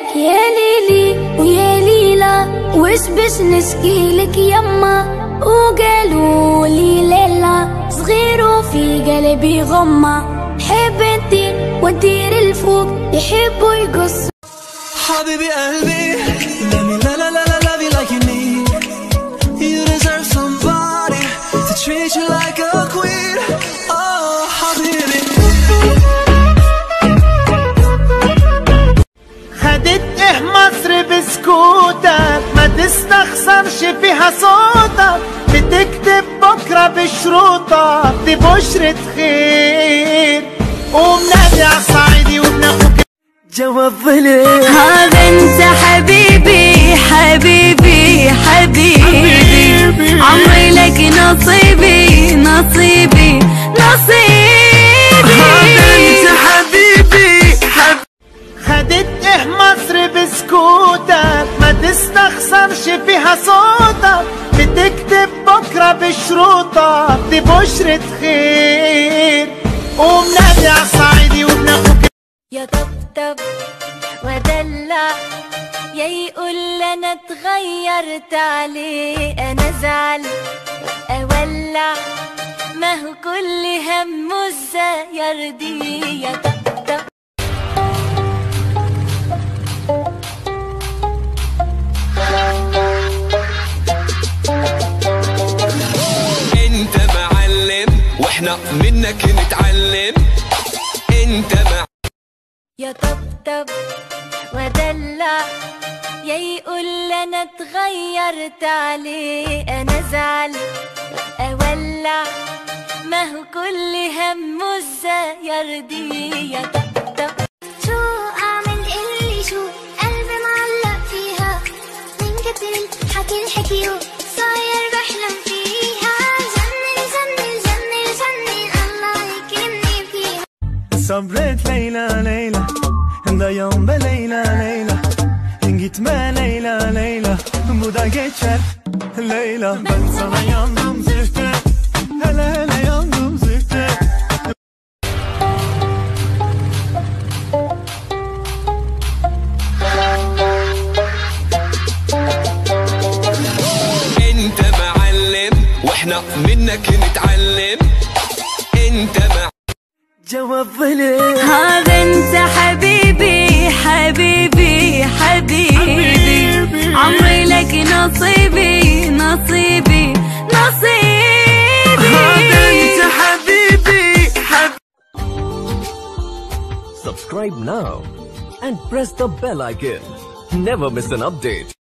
يا ليلي ويا ليلى وش بش نشكي لك يما وقالوا لي ليلى صغير وفي قلبي غمة حب انتي وانتي الفوق يحبوا يقصوا حبيبي قلبي Let me la la la la love you like you need You deserve somebody To treat you like a queen Oh حبيبي خدت ايه مصر بسكوتك ما تستخسرش فيها صوتك بتكتب بكرة بشروطك دي بشرة خير قوم نادي على الصعيدي وابن اخوك جوا الظلم هذا انت حبيبي حبيبي حبيبي عمري لك نصيبي نصيبي نصيبي هذا انت حبيبي حب خدت ايه مصر بسكوتك ما تستخسرش فيها صوتك بتكتب بكرة بشروطك دي بشرة خير قوم نادي على الصعيدي وابن اخوك يا طبطب ودلع يا يقول انا اتغيرت عليه انا ازعل اولع ما هو كل همه ازاي يرضيه يا طبطب انت معلم واحنا منك نتعلم انت مع يا طبطب ودلع يا يقول انا اتغيرت عليه انا ازعل اولع ما هو كل همه ازاي يرضيه يا طبطب شو اعمل اللي شو قلبي معلق فيها من كتر الحكي الحكي صاير بحلم فيها جنن جنن جنن جنن الله يكرمني فيها Sabret Leyla Leyla Dayan be Leyla Leyla Gitme Leyla Leyla Bu da geçer Leyla Ben sana yandım zühte Hele hele yandım zühte انت معلم واحنا منك نتعلم انت مع جوا الظلم هذا انت حبيبي حبيبي حبيبي عمري لك نصيبي نصيبي نصيبي هذا انت حبيبي حب Subscribe now and press the bell icon. Never miss an update.